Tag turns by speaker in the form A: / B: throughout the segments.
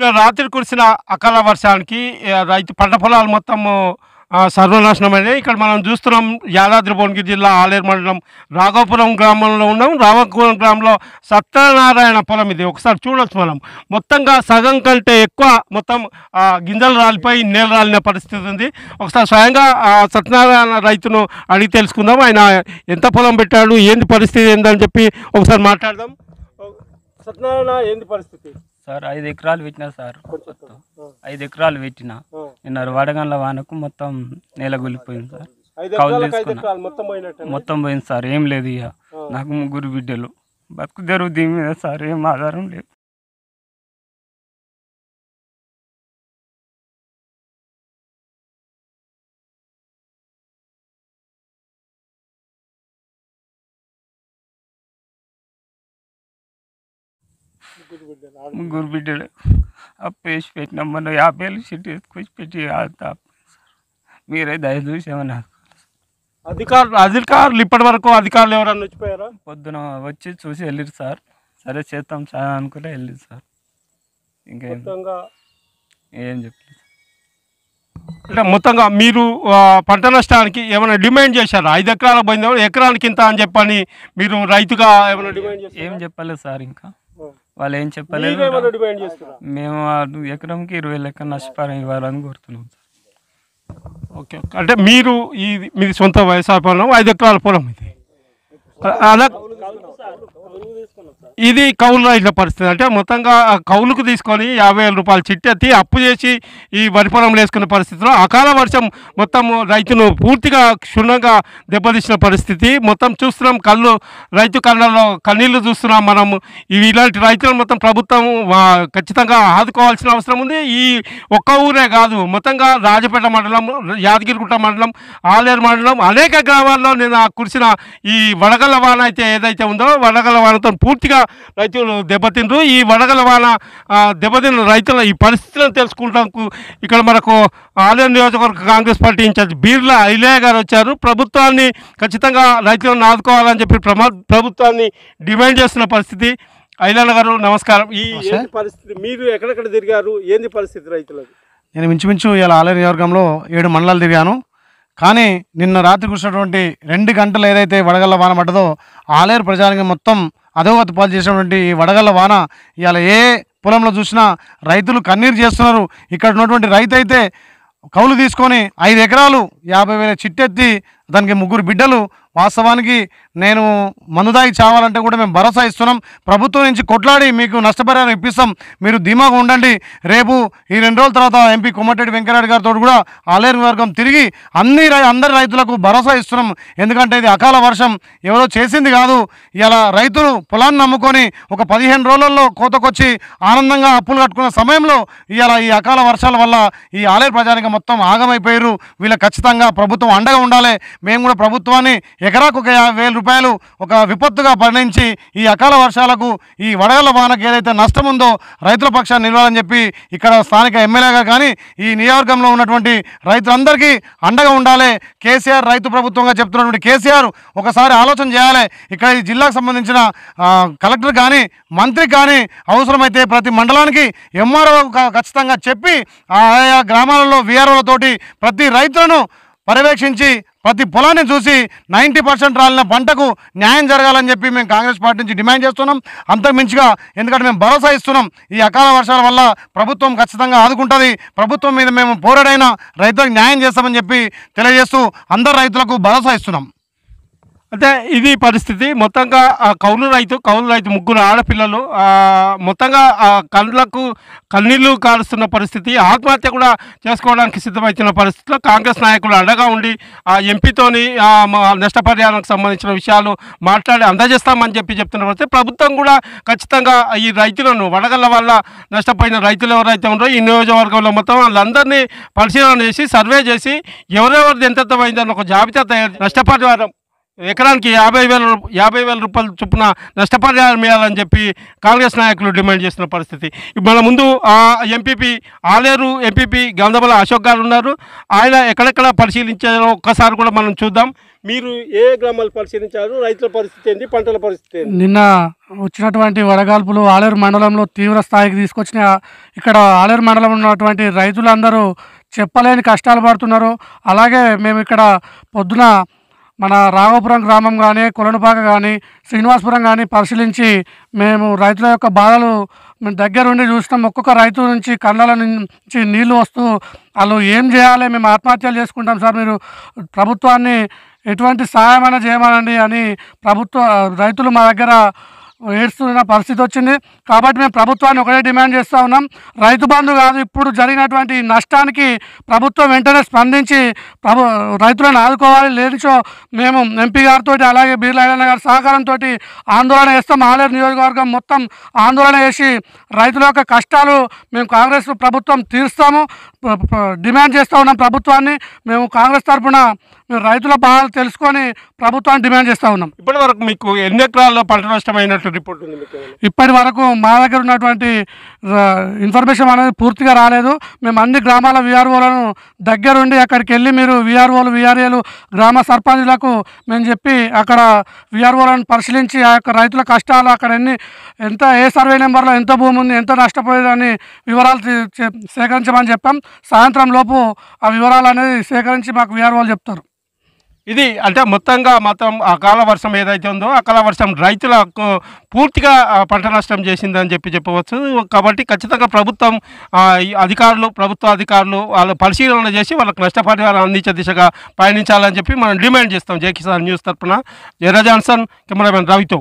A: నిన్న రాత్రి కురిసిన అకాల వర్షానికి ఆ, రైతు పంట పొలాలు మొత్తం ఆ, సర్వనాశనమైనాయి ఇక్కడ మనం చూస్తున్నాం యాదాద్రి భువనగిరి జిల్లా ఆలేరు మండలం రాఘవపురం గ్రామంలో ఉన్నాం రాఘవపురం గ్రామంలో సత్యనారాయణ పొలం ఇది ఒకసారి చూడొచ్చు మనం మొత్తంగా సగం కంటే ఎక్కువ మొత్తం ఆ, గింజలు రాలిపోయి నేల రాలిన పరిస్థితి ఉంది ఒకసారి స్వయంగా ఆ సత్యనారాయణ రైతును అడిగి తెలుసుకుందాం ఆయన ఎంత పొలం పెట్టాడు ఏంది పరిస్థితి ఏందని చెప్పి ఒకసారి మాట్లాడదాం సత్యనారాయణ ఏంది పరిస్థితి
B: సార్ ఐదు ఎకరాలు పెట్టినా సార్ మొత్తం ఐదు ఎకరాలు పెట్టిన నిన్న వడగండ్ల వానకు మొత్తం నేల గులిపోయింది సార్
A: ఐదు
B: కౌలు
A: ఎకరాలకు ఐదు
B: తీసుకున్నా.
A: ఎకరాలు మొత్తం పోయినట్టు
B: మొత్తం పోయింది సార్ ఏం లేదు ఇక నాకు ముగ్గురు బిడ్డలు బతుకు తెరువు దీని మీద సార్ ఏం ఆధారం లేదు ముగ్గురు బిడ్డలు అప్పు వేసి పెట్టిన మొన్న యాభై వేలు షీట్ వేసుకొచ్చి పెట్టి ఆడుతా మీరే దయ చూసి ఏమన్నా
A: అధికారులు అధికారులు ఇప్పటి వరకు అధికారులు ఎవరన్నా వచ్చిపోయారా
B: పొద్దున వచ్చి చూసి వెళ్ళిరు సార్ సరే చేస్తాం సార్ అనుకుంటే వెళ్ళిరు సార్ ఇంకేం
A: మొత్తంగా
B: ఏం చెప్పలేదు
A: అంటే మొత్తంగా మీరు ఆ, పంట నష్టానికి ఏమైనా డిమాండ్ చేశారా ఐదు ఎకరాల పోయింది ఎకరానికి ఇంత అని చెప్పని మీరు రైతుగా ఏమైనా డిమాండ్ చేశారా
B: ఏం చెప్పలేదు సార్ ఇంకా
A: ఆ.
B: వాళ్ళు ఏం చెప్పలేదు
A: మీరేమైనా డిమాండ్ చేస్తారా
B: మేము ఆ ఎకరంకి ఇరవై లెక్క నష్టపరం ఇవ్వాలని కోరుతున్నాం సార్
A: ఓకే ఓకే అంటే మీరు ఈ మీది సొంత వ్యవసాయ పొలం ఐదు ఎకరాల పొలం ఇది అ- అలా ఇది కౌలు రైతుల పరిస్థితి అంటే మొత్తంగా ఆ కౌలుకు తీసుకొని యాభై వేల రూపాయలు చిట్టెత్తి అప్పు చేసి ఈ వరి పొలంలో వేసుకునే పరిస్థితిలో అకాల వర్షం మొత్తం రైతును పూర్తిగా క్షుణ్ణంగా దెబ్బతీసిన పరిస్థితి మొత్తం చూస్తున్నాం కళ్ళు రైతు కళ్ళల్లో కన్నీళ్లు చూస్తున్నాం మనం ఇవి ఇలాంటి రైతులను మొత్తం ప్రభుత్వం వా- ఖచ్చితంగా ఆదుకోవాల్సిన అవసరం ఉంది ఈ ఒక్క ఊరే కాదు మొత్తంగా రాజపేట మండలం యాదగిరిగుట్ట మండలం ఆలేరు మండలం అనేక గ్రామాల్లో నేను ఆ కురిసిన ఈ వడగళ్ళ వాన అయితే ఏదైతే ఉందో వడగళ్ళ వానతో పూర్తిగా రైతులు దెబ్బతిండ్రు ఈ వడగళ్ళ వాన ఆ, దెబ్బతిన్న రైతుల ఈ పరిస్థితులను తెలుసుకుంటానికి ఇక్కడ మనకు ఆలేరు నియోజకవర్గ Congress party incharge Beerla Ailaiah garu వచ్చారు ప్రభుత్వాన్ని ఖచ్చితంగా రైతులను ఆదుకోవాలని చెప్పి ప్రమా ప్రభుత్వాన్ని డిమాండ్ చేస్తున్న పరిస్థితి ఐలయ్య గారు నమస్కారం ఈ ఏంది పరిస్థితి మీరు ఎక్కడెక్కడ తిరిగారు ఏంది పరిస్థితి రైతులకు
C: నేను ఇంచుమించు ఇలా ఆలయ నియోజకవర్గంలో ఏడు మండలాలు తిరిగాను కానీ నిన్న రాత్రి కురిసినటువంటి రెండు గంటలు ఏదైతే వడగళ్ళ వాన పడ్డదో ఆలేరు ప్రజానికి మొత్తం అధోగతి పాలు చేసినటువంటి ఈ వడగళ్ళ వాన ఇవాళ ఏ పొలంలో చూసినా రైతులు కన్నీరు చేస్తున్నారు ఇక్కడ ఉన్నటువంటి రైతు అయితే కౌలు తీసుకొని ఐదు ఎకరాలు యాభై వేల చిట్టెత్తి దానికి ముగ్గురు బిడ్డలు వాస్తవానికి నేను మందుదాగి చావాలంటే కూడా మేము భరోసా ఇస్తున్నాం ప్రభుత్వం నుంచి కొట్లాడి మీకు నష్టపరిహారం ఇప్పిస్తాం మీరు ధీమాగా ఉండండి రేపు ఈ రెండు రోజుల తర్వాత ఎంపీ కొమ్మటిరెడ్డి వెంకయ్యనాయుడు గారితో కూడా ఆలేరు వర్గం తిరిగి అన్ని రై- అందరి రైతులకు భరోసా ఇస్తున్నాం ఎందుకంటే ఇది అకాల వర్షం ఎవరో చేసింది కాదు ఇలా రైతులు పొలాన్ని నమ్ముకొని ఒక పదిహేను రోజులలో కోతకొచ్చి ఆనందంగా అప్పులు కట్టుకున్న సమయంలో ఇవాళ ఈ అకాల వర్షాల వల్ల ఈ ఆలయ ప్రజానికి మొత్తం ఆగమైపోయారు వీళ్ళకి ఖచ్చితంగా ప్రభుత్వం అండగా ఉండాలి మేము కూడా ప్రభుత్వాన్ని ఎకరాకు ఒక యాభై వేల రూపాయలు ఒక విపత్తుగా పరిణించి ఈ అకాల వర్షాలకు ఈ వడగల వానకు ఏదైతే నష్టం ఉందో రైతుల పక్షాన్ని నిలవాలని చెప్పి ఇక్కడ స్థానిక ఎమ్మెల్యేగా కానీ ఈ నియోజకవర్గంలో ఉన్నటువంటి రైతులందరికీ అండగా ఉండాలి కేసీఆర్ రైతు ప్రభుత్వంగా చెప్తున్నటువంటి కేసీఆర్ ఒకసారి ఆలోచన చేయాలి ఇక్కడ ఈ జిల్లాకు సంబంధించిన ఆ, కలెక్టర్ కానీ మంత్రి కానీ అవసరమైతే ప్రతి మండలానికి ఎంఆర్ఓ ఖచ్చితంగా చెప్పి ఆయా గ్రామాలలో విఆర్ఓలతోటి ప్రతి రైతులను పర్యవేక్షించి ప్రతి పొలాన్ని చూసి నైంటీ పర్సెంట్ రాలిన పంటకు న్యాయం జరగాలని చెప్పి మేము కాంగ్రెస్ పార్టీ నుంచి డిమాండ్ చేస్తున్నాం అంతకుమించిగా ఎందుకంటే మేము భరోసా ఇస్తున్నాం ఈ అకాల వర్షాల వల్ల ప్రభుత్వం ఖచ్చితంగా ఆదుకుంటుంది ప్రభుత్వం మీద మేము పోరాడైనా రైతులకు న్యాయం చేస్తామని చెప్పి తెలియజేస్తూ అందరు రైతులకు భరోసా ఇస్తున్నాం
A: అంటే ఇది పరిస్థితి మొత్తంగా ఆ కౌలు రైతు కౌలు రైతు ముగ్గురు ఆడపిల్లలు ఆ, మొత్తంగా ఆ కళ్ళకు కన్నీళ్లు కారుస్తున్న పరిస్థితి ఆత్మహత్య కూడా చేసుకోవడానికి సిద్ధమవుతున్న పరిస్థితిలో కాంగ్రెస్ నాయకులు అండగా ఉండి ఆ ఎంపీతోని ఆ, మా నష్టపరిహారానికి సంబంధించిన విషయాలు మాట్లాడి అందజేస్తామని చెప్పి చెప్తున్న పరిస్థితి ప్రభుత్వం కూడా ఖచ్చితంగా ఈ రైతులను వడగళ్ళ వల్ల నష్టపోయిన రైతులు ఎవరైతే ఉన్నారో ఈ నియోజకవర్గంలో మొత్తం వాళ్ళందరినీ పరిశీలన చేసి సర్వే చేసి ఎవరెవరిది ఎంతెంత పోయిందని ఒక జాబితా తయారు నష్టపరిహారం ఎకరానికి యాభై వేల రూ- యాభై వేల రూపాయల చొప్పున నష్టపరిహారం ఇవ్వాలని చెప్పి కాంగ్రెస్ నాయకులు డిమాండ్ చేస్తున్న పరిస్థితి ఇప్పుడు మన ముందు ఆ ఎంపీపీ ఆలేరు ఎంపీపీ గంధబల అశోక్ గారు ఉన్నారు ఆయన ఎక్కడెక్కడ పరిశీలించారో ఒక్కసారి కూడా మనం చూద్దాం మీరు ఏ గ్రామాలు పరిశీలించారు రైతుల పరిస్థితి ఏంటి పంటల పరిస్థితి ఏంటి
D: నిన్న వచ్చినటువంటి వడగాల్పులు ఆలేరు మండలంలో తీవ్ర స్థాయికి తీసుకొచ్చిన ఇక్కడ ఆలేరు మండలంలో ఉన్నటువంటి రైతులందరూ చెప్పలేని కష్టాలు పడుతున్నారు అలాగే మేము ఇక్కడ పొద్దున మన రాఘవపురం గ్రామం కానీ కొలనుపాక కానీ శ్రీనివాసపురం కానీ పరిశీలించి మేము రైతుల యొక్క బాధలు మేము దగ్గరుండి చూస్తాం ఒక్కొక్క రైతు నుంచి కళ్ళల నుంచి నీళ్లు వస్తూ వాళ్ళు ఏం చేయాలి మేము ఆత్మహత్యలు చేసుకుంటాం సార్ మీరు ప్రభుత్వాన్ని ఎటువంటి సహాయమైనా చేయమనండి అని ప్రభుత్వ రైతులు మా దగ్గర ఏడుస్తున్న పరిస్థితి వచ్చింది కాబట్టి మేము ప్రభుత్వాన్ని ఒకటే డిమాండ్ చేస్తూ ఉన్నాం రైతు బంధు కాదు ఇప్పుడు జరిగినటువంటి ఈ నష్టానికి ప్రభుత్వం వెంటనే స్పందించి ప్రభు రైతులను ఆదుకోవాలి లేనిచో మేము ఎంపీ గారితో అలాగే బీర్లాయన గారి సహకారంతో ఆందోళన చేస్తాం ఆలేరు నియోజకవర్గం మొత్తం ఆందోళన చేసి రైతుల యొక్క కష్టాలు మేము కాంగ్రెస్ ప్రభుత్వం తీరుస్తాము ప- ప- డిమాండ్ చేస్తూ ఉన్నాం ప్రభుత్వాన్ని మేము కాంగ్రెస్ తరఫున మేము రైతుల బాధలు తెలుసుకొని ప్రభుత్వాన్ని డిమాండ్ చేస్తూ ఉన్నాం
A: ఇప్పటి వరకు మీకు ఎన్ని ఎకరాల్లో పంట నష్టం అయినట్టు రిపోర్ట్ ఉంది మీకు ఏమైనా?
D: ఇప్పటి వరకు మా దగ్గర ఉన్నటువంటి ర- ఇన్ఫర్మేషన్ అనేది పూర్తిగా రాలేదు మేము అన్ని గ్రామాల విఆర్ఓలను దగ్గరుండి అక్కడికి వెళ్ళి మీరు విఆర్ఓలు విఆర్ఏలు గ్రామ సర్పంచ్లకు మేము చెప్పి అక్కడ విఆర్ఓలను పరిశీలించి ఆ యొక్క రైతుల కష్టాలు అక్కడ ఎన్ని ఎంత ఏ సర్వే నెంబర్లో ఎంత భూమి ఉంది ఎంత నష్టపోయేదని వివరాలు తీ- చే- సేకరించమని చెప్పాం సాయంత్రం లోపు ఆ వివరాలు అనేది సేకరించి మాకు విఆర్ఓలు చెప్తారు
A: ఇది అంటే మొత్తంగా మొత్తం అకాల వర్షం ఏదైతే ఉందో అకాల వర్షం రైతులకు పూర్తిగా ఆ, పంట నష్టం చేసిందని చెప్పి చెప్పవచ్చు కాబట్టి ఖచ్చితంగా ప్రభుత్వం ఆ, ఈ అధికారులు ప్రభుత్వ అధికారులు వాళ్ళు పరిశీలన చేసి వాళ్ళకి నష్టపరిహారం అందించే దిశగా పయనించాలని చెప్పి మనం డిమాండ్ చేస్తాం జే కిసాన్ న్యూస్ తరఫున జయరా జాన్సన్ కెమెరామెన్ రవితో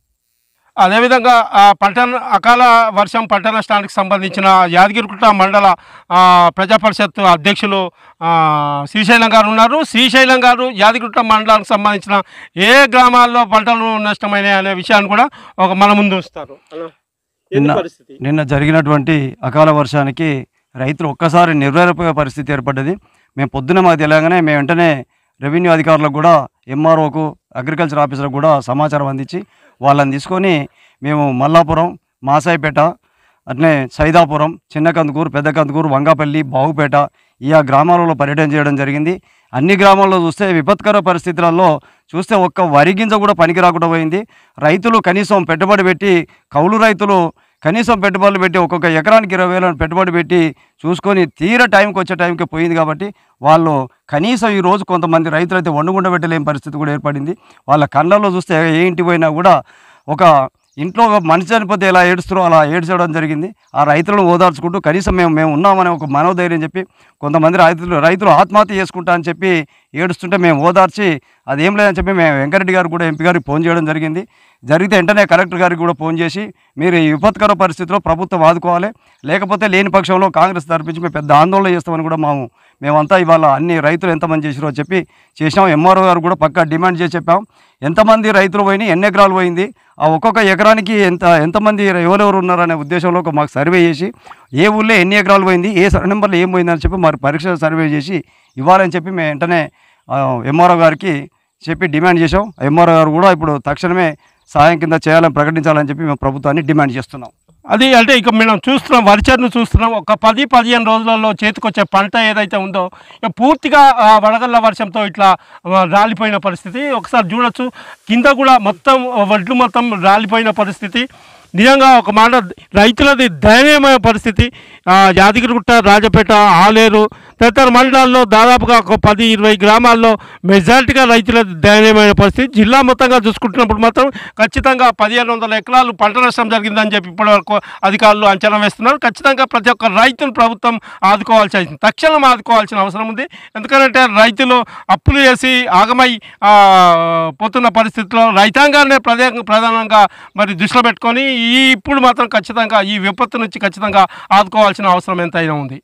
A: అదేవిధంగా ఆ పంట అకాల వర్షం పంట నష్టానికి సంబంధించిన యాదగిరిగుట్ట మండల ఆ, ప్రజా పరిషత్ అధ్యక్షులు ఆ, శ్రీశైలం గారు ఉన్నారు శ్రీశైలం గారు యాదగిరిగుట్ట మండలానికి సంబంధించిన ఏ గ్రామాల్లో పంటలు నష్టమైనాయి అనే విషయాన్ని కూడా ఒక మన ముందు ఉంచుతారు అలా. ఏంది
E: నిన్న-
A: పరిస్థితి
E: నిన్న జరిగినటువంటి అకాల వర్షానికి రైతులు ఒక్కసారి నిర్వైరపోయే పరిస్థితి ఏర్పడ్డది మేము పొద్దున మాకు తెలియగానే మేము వెంటనే రెవెన్యూ అధికారులకు కూడా ఎంఆర్ఓకు అగ్రికల్చర్ ఆఫీసర్లకు కూడా సమాచారం అందించి వాళ్ళని తీసుకొని మేము మల్లాపురం మాసాయిపేట అట్లనే సైదాపురం చిన్న కందుకూరు పెద్ద కందుకూరు వంగాపల్లి బావుపేట ఈ ఆ గ్రామాలలో పర్యటన చేయడం జరిగింది అన్ని గ్రామాల్లో చూస్తే విపత్కర పరిస్థితులలో చూస్తే ఒక్క వరి గింజ కూడా పనికి రాకుండా పోయింది రైతులు కనీసం పెట్టుబడి పెట్టి కౌలు రైతులు కనీసం పెట్టుబడులు పెట్టి ఒక్కొక్క ఎకరానికి ఇరవై వేలను పెట్టుబడి పెట్టి చూసుకొని తీర టైంకి వచ్చే టైంకి పోయింది కాబట్టి వాళ్ళు కనీసం ఈ రోజు కొంతమంది రైతులు అయితే వండుకుండ పెట్టలేని పరిస్థితి కూడా ఏర్పడింది వాళ్ళ కళ్ళల్లో చూస్తే ఏ ఇంటి పోయినా కూడా ఒక ఇంట్లో ఒక మనిషి చనిపోతే ఎలా ఏడుస్తారో అలా ఏడ్చడం జరిగింది ఆ రైతులను ఓదార్చుకుంటూ కనీసం మేము మేము ఉన్నామనే ఒక మనోధైర్యం చెప్పి కొంతమంది రైతులు రైతులు ఆత్మహత్య చేసుకుంటా అని చెప్పి ఏడుస్తుంటే మేము ఓదార్చి అదేం లేదని చెప్పి మేము వెంకరెడ్డి గారు కూడా ఎంపీ గారికి ఫోన్ చేయడం జరిగింది జరిగితే వెంటనే కలెక్టర్ గారికి కూడా ఫోన్ చేసి మీరు ఈ విపత్కర పరిస్థితిలో ప్రభుత్వం ఆదుకోవాలి లేకపోతే లేని పక్షంలో కాంగ్రెస్ తరపించి మేము పెద్ద ఆందోళన చేస్తామని కూడా మేము మేమంతా ఇవాళ అన్ని రైతులు ఎంతమంది చేసిరో చెప్పి చేసినాం ఎంఆర్ఓ గారు కూడా పక్కా డిమాండ్ చేసి చెప్పాం ఎంతమంది రైతులు పోయినాయి ఎన్ని ఎకరాలు పోయింది ఆ ఒక్కొక్క ఎకరానికి ఎంత ఎంతమంది ఎవరెవరు ఉన్నారనే ఉద్దేశంలో ఒక మాకు సర్వే చేసి ఏ ఊళ్ళో ఎన్ని ఎకరాలు పోయింది ఏ సర్వే నెంబర్లో ఏం పోయిందని చెప్పి మరి పరీక్ష సర్వే చేసి ఇవ్వాలని చెప్పి మేము వెంటనే ఎంఆర్ఓ గారికి చెప్పి డిమాండ్ చేసాం ఎంఆర్ఓ గారు కూడా ఇప్పుడు తక్షణమే సాయం కింద చేయాలని ప్రకటించాలని చెప్పి మేము ప్రభుత్వాన్ని డిమాండ్ చేస్తున్నాం
A: అది అంటే ఇక మనం చూస్తున్నాం వరిచర్ను చూస్తున్నాం ఒక పది పదిహేను రోజులలో చేతికొచ్చే పంట ఏదైతే ఉందో ఇక పూర్తిగా ఆ, వడగళ్ళ వర్షంతో ఇట్లా ఆ, రాలిపోయిన పరిస్థితి ఒకసారి చూడొచ్చు కింద కూడా మొత్తం వడ్లు మొత్తం రాలిపోయిన పరిస్థితి నిజంగా ఒక మాట రైతులది దయనీయమైన పరిస్థితి ఆ, యాదగిరిగుట్ట రాజపేట ఆలేరు తదితర మండలాల్లో దాదాపుగా ఒక పది ఇరవై గ్రామాల్లో మెజారిటీగా రైతులది దయనీయమైన పరిస్థితి జిల్లా మొత్తంగా చూసుకుంటున్నప్పుడు మాత్రం ఖచ్చితంగా పదిహేను వందల ఎకరాలు పంట నష్టం జరిగిందని చెప్పి ఇప్పటివరకు అధికారులు అంచనా వేస్తున్నారు ఖచ్చితంగా ప్రతి ఒక్క రైతును ప్రభుత్వం ఆదుకోవాల్సి అవుతుంది తక్షణం ఆదుకోవాల్సిన అవసరం ఉంది ఎందుకంటే రైతులు అప్పులు చేసి ఆగమై ఆ, పోతున్న పరిస్థితిలో రైతాంగాన్ని ప్రధా ప్రధానంగా మరి దృష్టిలో పెట్టుకొని ఈ ఇప్పుడు మాత్రం ఖచ్చితంగా ఈ విపత్తు నుంచి ఖచ్చితంగా ఆదుకోవాల్సిన అవసరం ఎంతైనా ఉంది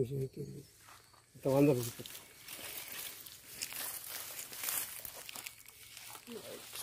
A: వంద రూపాయలు